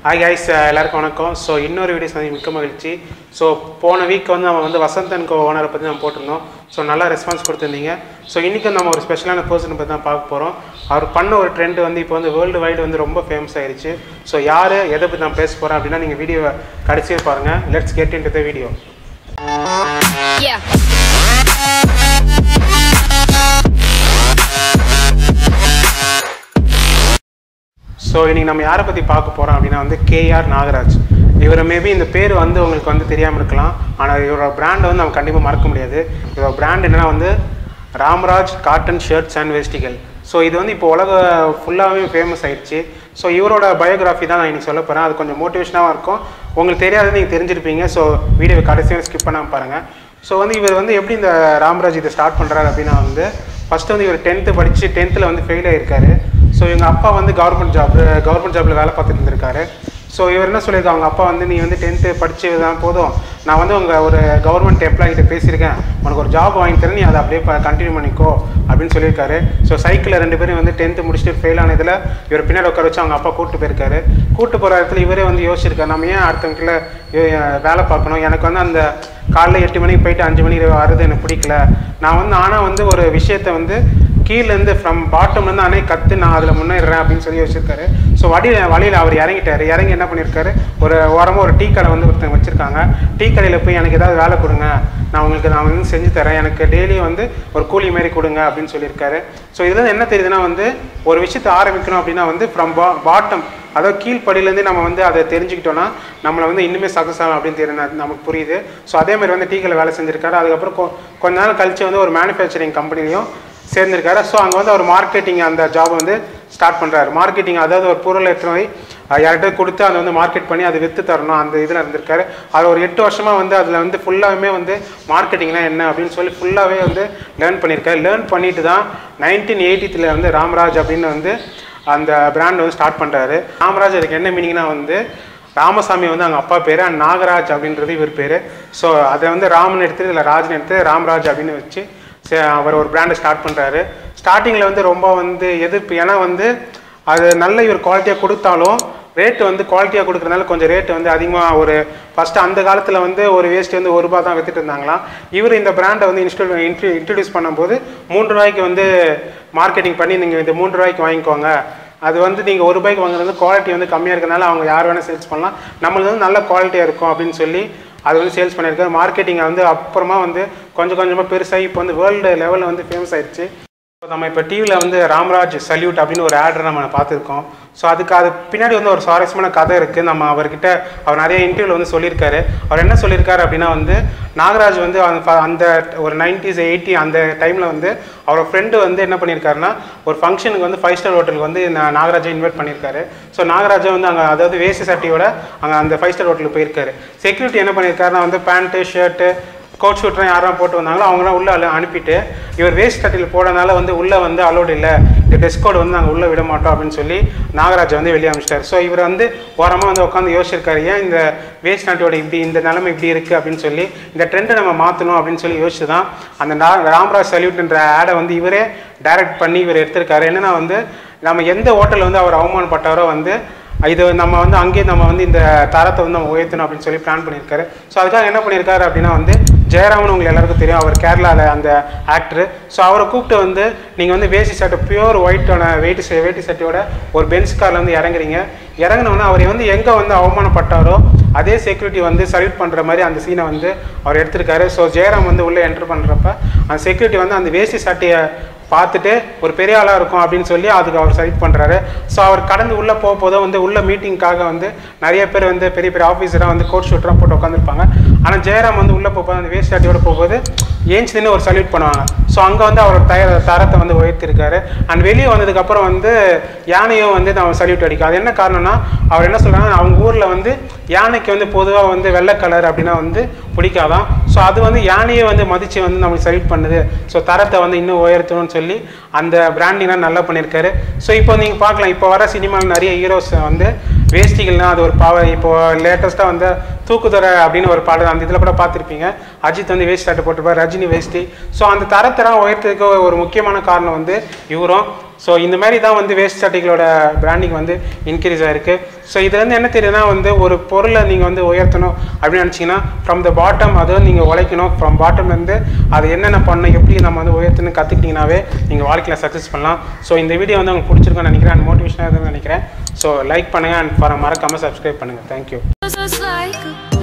Hi guys எல்லாருக்கும் வணக்கம் so இன்னொரு வீடியோ சந்தி மிக்க மகிழ்ச்சி ஸோ போன வீக் வந்து நம்ம வந்து வசந்தன் கோ ஓனரை பற்றி நம்ம போட்டிருந்தோம் ஸோ நல்லா ரெஸ்பான்ஸ் கொடுத்துருந்தீங்க ஸோ இன்றைக்கும் நம்ம ஒரு ஸ்பெஷலான பர்சனை பற்றி தான் பார்க்க போகிறோம் அவர் பண்ண ஒரு ட்ரெண்ட் வந்து இப்போ வந்து வேர்ல்டு வைடு வந்து ரொம்ப ஃபேமஸ் ஆயிருச்சு ஸோ யார் எதை பற்றி நான் பேச போகிறேன் அப்படின்னா நீங்கள் வீடியோவை கடைசியே பாருங்கள் let's get in the video Yeah. So இன்னைக்கு நம்ம யாரை பற்றி பார்க்க போகிறோம் அப்படின்னா வந்து கேஆர் நாகராஜ் இவர் மேபி இந்த பேர் வந்து உங்களுக்கு வந்து தெரியாமல் இருக்கலாம் ஆனால் இவரோட பிராண்டை வந்து நம்ம கண்டிப்பாக மறக்க முடியாது இவரோட பிராண்ட் என்னன்னா வந்து ராம்ராஜ் காட்டன் ஷர்ட்ஸ் அண்ட் வெஸ்டிகள் ஸோ இது வந்து இப்போ உலக ஃபுல்லாகவே ஃபேமஸ் ஆயிடுச்சு ஸோ இவரோட பயோகிராஃபி தான் நான் இன்னைக்கு சொல்ல போகிறேன் அது கொஞ்சம் மோட்டிவேஷனாகவும் இருக்கும் உங்களுக்கு தெரியாதது நீங்கள் தெரிஞ்சிருப்பீங்க ஸோ வீடியோவை கடைசியாக ஸ்கிப் பண்ணாமல் பாருங்கள் ஸோ வந்து இவர் வந்து எப்படி இந்த ராம்ராஜ் இதை ஸ்டார்ட் பண்ணுறாரு அப்படின்னா வந்து ஃபஸ்ட்டு வந்து இவர் டென்த்து படித்து டென்த்தில் வந்து ஃபெயில் ஆயிருக்காரு ஸோ எங்கள் அப்பா வந்து கவர்மெண்ட் ஜாப் கவர்மெண்ட் ஜாப்பில் வேலை பார்த்துட்டு இருந்திருக்காரு ஸோ இவர் என்ன சொல்லியிருக்காங்க அவங்க அப்பா வந்து நீ வந்து டென்த்து படிச்சு தான் போதும் நான் வந்து உங்கள் ஒரு கவர்மெண்ட் எம்ப்ளாயிட்ட பேசியிருக்கேன் உனக்கு ஒரு ஜாப் வாங்கி தரேன் நீ அதை அப்படியே கண்டினியூ பண்ணிக்கோ அப்படின்னு சொல்லியிருக்காரு ஸோ சைக்கிளில் ரெண்டு பேரும் வந்து டென்த்து முடிச்சுட்டு ஃபெயில் ஆனதில் இவர் பின்னாடி உட்கார வச்சு அவங்க அப்பா கூப்பிட்டு போயிருக்காரு கூப்பிட்டு போகிற இடத்துல இவரே வந்து யோசிச்சிருக்காரு நம்ம ஏன் அடுத்தவங்கிட்ட வேலை பார்க்கணும் எனக்கு வந்து அந்த காலைல எட்டு மணிக்கு போயிட்டு அஞ்சு மணிக்கு வர்றது எனக்கு பிடிக்கல நான் வந்து ஆனால் வந்து ஒரு விஷயத்தை வந்து கீழேருந்து ஃப்ரம் பாட்டம்லேருந்து அணை கற்று நான் அதில் முன்னேறேன் அப்படின்னு சொல்லி வச்சிருக்காரு ஸோ வழியில் வழியில் அவர் இறங்கிட்டாரு இறங்கி என்ன பண்ணியிருக்காரு ஒரு ஓரமாக ஒரு டீ கடை வந்து ஒருத்தங்க வச்சுருக்காங்க டீ கடையில் போய் எனக்கு ஏதாவது வேலை கொடுங்க நான் உங்களுக்கு நான் வந்து செஞ்சு தரேன் எனக்கு டெய்லியும் வந்து ஒரு கூலி மாரி கொடுங்க அப்படின்னு சொல்லியிருக்காரு ஸோ இதுல என்ன தெரியுதுன்னா வந்து ஒரு விஷயத்தை ஆரம்பிக்கணும் அப்படின்னா வந்து ஃப்ரம் பா பாட்டம் அதாவது கீழ்ப்படியிலேருந்து நம்ம வந்து அதை தெரிஞ்சுக்கிட்டோன்னா நம்மளை வந்து இன்னுமே சக்ஸஸ் ஆகும் அப்படின்னு தெரியும் நமக்கு புரியுது ஸோ அதே மாதிரி வந்து டீ கடையில் வேலை செஞ்சிருக்காரு அதுக்கப்புறம் கொ- கொஞ்ச நாள் கழிச்சு வந்து ஒரு மேனுஃபேக்சரிங் கம்பெனிலையும் சேர்ந்திருக்காரு ஸோ அங்கே வந்து அவர் மார்க்கெட்டிங் அந்த ஜாப் வந்து ஸ்டார்ட் பண்ணுறாரு மார்க்கெட்டிங் அதாவது ஒரு பொருளை எடுத்துகிட்டு போய் அஹ், யார்கிட்ட கொடுத்து அதை வந்து மார்க்கெட் பண்ணி அதை விற்று தரணும் அந்த இதில் இருந்திருக்காரு அது ஒரு எட்டு வருஷமாக வந்து அதில் வந்து ஃபுல்லாகவே வந்து மார்க்கெட்டிங்னா என்ன அப்படின்னு சொல்லி ஃபுல்லாகவே வந்து லேர்ன் பண்ணியிருக்காரு லேர்ன் பண்ணிட்டு தான் நைன்டீன் எயிட்டித்தில் வந்து ராமராஜ் அப்படின்னு வந்து அந்த பிராண்ட் வந்து ஸ்டார்ட் பண்ணுறாரு ராமராஜ் அதுக்கு என்ன மீனிங்னா வந்து ராமசாமி வந்து அவங்க அப்பா பேர் அண்ட் நாகராஜ் அப்படின்றது இவர் பேர் ஸோ அதை வந்து ராமன் எடுத்து இதில் ராஜன் எடுத்து ராம்ராஜ் அப்படின்னு வச்சு சே- அவர் ஒரு பிராண்டை ஸ்டார்ட் பண்ணுறாரு ஸ்டார்டிங்கில் வந்து ரொம்ப வந்து எதிர்ப்பு ஏன்னா வந்து அது நல்ல இவர் குவாலிட்டியாக கொடுத்தாலும் ரேட்டு வந்து குவாலிட்டியாக கொடுக்குறதுனால கொஞ்சம் ரேட்டு வந்து அதிகமாக ஒரு ஃபஸ்ட்டு அந்த காலத்தில் வந்து ஒரு வேஸ்ட் வந்து ஒரு ரூபா தான் வித்துட்டு இருந்தாங்களாம் இவர் இந்த பிராண்டை வந்து இன்ஸ்டூ இன்ட்ரி இன்ட்ரடியூஸ் பண்ணும்போது மூன்று ரூபாய்க்கு வந்து மார்க்கெட்டிங் பண்ணி நீங்கள் இந்த மூன்று ரூபாய்க்கு வாங்கிக்கோங்க அது வந்து நீங்கள் ஒரு ரூபாய்க்கு வாங்குறது குவாலிட்டி வந்து கம்மியாக இருக்கனால அவங்க யார் வேணால் சேல்ஸ் பண்ணலாம் நம்மளுக்கு வந்து நல்ல குவாலிட்டியாக இருக்கும் அப்படின்னு சொல்லி அது வந்து சேல்ஸ் பண்ணியிருக்காரு மார்க்கெட்டிங் வந்து அப்புறமா வந்து கொஞ்சம் கொஞ்சமாக பெருசாகி இப்போ வந்து வேர்ல்டு லெவலில் வந்து ஃபேமஸ் ஆயிடுச்சு இப்போ நம்ம இப்போ டிவியில் வந்து ராம்ராஜ் சல்யூட் அப்படின்னு ஒரு ஆர்டர் நம்ம பார்த்துருக்கோம் ஸோ அதுக்கு அது பின்னாடி வந்து ஒரு சுவாரஸ்யமான கதை இருக்குது நம்ம அவர்கிட்ட அவர் நிறைய இன்டர்வியூவில் வந்து சொல்லியிருக்காரு அவர் என்ன சொல்லியிருக்காரு அப்படின்னா வந்து நாகராஜ் வந்து அந்த ஃப- அந்த ஒரு நைன்டிஸ் எயிட்டி அந்த டைமில் வந்து அவரோட ஃப்ரெண்டு வந்து என்ன பண்ணியிருக்காருன்னா ஒரு ஃபங்க்ஷனுக்கு வந்து ஃபைவ் ஸ்டார் ஹோட்டலுக்கு வந்து நா- நாகராஜை இன்வைட் பண்ணியிருக்காரு ஸோ நாகராஜா வந்து அங்கே அதாவது வேசி சட்டியோட அங்கே அந்த ஃபைவ் ஸ்டார் ஹோட்டலுக்கு போயிருக்காரு செக்யூரிட்டி என்ன பண்ணியிருக்காருன்னா வந்து பேண்ட்டு ஷர்ட்டு கோட் ஷூட்லாம் யாரெல்லாம் போட்டு வந்தாங்களோ அவங்களாம் உள்ளே அலு அனுப்பிட்டு இவர் வேஸ்ட் கட்டில் போடனால வந்து உள்ளே வந்து அலோடு இல்லை இந்த ட்ரெஸ் கோட் வந்து நாங்கள் உள்ளே விட மாட்டோம் அப்படின்னு சொல்லி நாகராஜ் வந்து வெளியே அனுப்பிச்சிட்டார் ஸோ இவர் வந்து ஓரமாக வந்து உட்காந்து யோசிச்சிருக்காரு ஏன் இந்த வேஸ்ட் நாட்டோட இப்படி இந்த நிலைமை இப்படி இருக்குது அப்படின்னு சொல்லி இந்த ட்ரெண்டை நம்ம மாற்றணும் அப்படின்னு சொல்லி யோசிச்சு தான் அந்த நா ராம்ராஜ் சல்யூட்ன்ற ஆடை வந்து இவரே டைரக்ட் பண்ணி இவர் எடுத்திருக்காரு என்னன்னா வந்து நம்ம எந்த ஹோட்டலில் வந்து அவர் அவமானப்பட்டாரோ வந்து இது நம்ம வந்து அங்கேயே நம்ம வந்து இந்த தரத்தை வந்து நம்ம உயர்த்தணும் அப்படின்னு சொல்லி பிளான் பண்ணியிருக்காரு ஸோ அதுக்காக என்ன பண்ணியிருக்காரு அப்படின்னா வந்து ஜெயராமன் உங்களுக்கு எல்லாருக்கும் தெரியும் அவர் கேரளாவில் அந்த ஆக்டர் ஸோ அவரை கூப்பிட்டு வந்து நீங்கள் வந்து வேஷ்டி சட்டை பியூர் ஒயிட்டான வெயிட்டு வேட்டி சட்டையோட ஒரு பென்ஸ் காரில் வந்து இறங்குறீங்க இறங்கினோடனே அவர் வந்து எங்கே வந்து அவமானப்பட்டாரோ அதே செக்யூரிட்டி வந்து சல்யூட் பண்ணுற மாதிரி அந்த சீனை வந்து அவர் எடுத்திருக்காரு ஸோ ஜெயராம் வந்து உள்ளே என்டர் பண்ணுறப்ப அந்த செக்யூரிட்டி வந்து அந்த வேஷ்டி சட்டையை பார்த்துட்டு ஒரு பெரிய ஆளாக இருக்கும் அப்படின்னு சொல்லி அதுக்கு அவர் சைட் பண்ணுறாரு ஸோ அவர் கடந்து உள்ளே போக போதும் வந்து உள்ள மீட்டிங்காக வந்து நிறைய பேர் வந்து பெரிய பெரிய ஆஃபீஸராக வந்து கோட் ஷூட்டராக போட்டு உட்காந்துருப்பாங்க ஆனால் ஜெயராம் வந்து உள்ளே போகும்போது அந்த வேஸ்ட் சட்டையோட போகும்போது ஏஞ்சி நின்று ஒரு சல்யூட் பண்ணுவாங்க ஸோ அங்கே வந்து அவரோட தய தரத்தை வந்து உயர்த்திருக்காரு அண்ட் வெளியே வந்ததுக்கப்புறம் வந்து யானையும் வந்து நம்ம சல்யூட் அடிக்கும் அது என்ன காரணம்னா அவர் என்ன சொல்கிறாங்கன்னா அவங்க ஊரில் வந்து யானைக்கு வந்து பொதுவாக வந்து வெள்ளை கலர் அப்படின்னா வந்து பிடிக்காதான் ஸோ அது வந்து யானையை வந்து மதித்து வந்து நம்மளுக்கு சல்யூட் பண்ணுது ஸோ தரத்தை வந்து இன்னும் உயர்த்தணும்னு சொல்லி அந்த பிராண்டிங்லாம் நல்லா பண்ணியிருக்காரு ஸோ இப்போ நீங்கள் பார்க்கலாம் இப்போ வர சினிமாவில் நிறைய ஹீரோஸ் வந்து வேஷ்டிகள்னா அது ஒரு பாவை இப்போ லேட்டஸ்ட்டாக வந்து தூக்குதுறை அப்படின்னு ஒரு பாடல் அந்த இதில் கூட பார்த்துருப்பீங்க அஜித் வந்து வேஷ்டி சட்டை போட்டிருப்பார் ரஜினி வேஷ்டி ஸோ அந்த தரத்தரம் உயர்த்ததுக்கு ஒரு முக்கியமான காரணம் வந்து இவரும் ஸோ இந்த மாதிரி தான் வந்து வேஸ்ட் சட்டைகளோட பிராண்டிங் வந்து இன்க்ரீஸ் ஆயிருக்கு ஸோ இதுலேருந்து என்ன தெரியுதுன்னா வந்து ஒரு பொருளை நீங்கள் வந்து உயர்த்தணும் அப்படின்னு நினச்சிங்கன்னா ஃப்ரம் த பாட்டம் அதை நீங்கள் உழைக்கணும் ஃப்ரம் பாட்டம்லேருந்து அது என்னென்ன பண்ணணும் எப்படி நம்ம வந்து உயர்த்தணும் கற்றுக்கிட்டிங்கனாவே நீங்கள் வாழ்க்கையில் சக்ஸஸ் பண்ணலாம் ஸோ இந்த வீடியோ வந்து உங்களுக்கு பிடிச்சிருக்கும்னு நினைக்கிறேன் அண்ட் மோட்டிவேஷனாக இருக்குன்னு நினைக்கிறேன் ஸோ லைக் பண்ணுங்கள் அண்ட் மறக்காமல் சப்ஸ்கிரைப் பண்ணுங்கள் தேங்க்யூ Just like a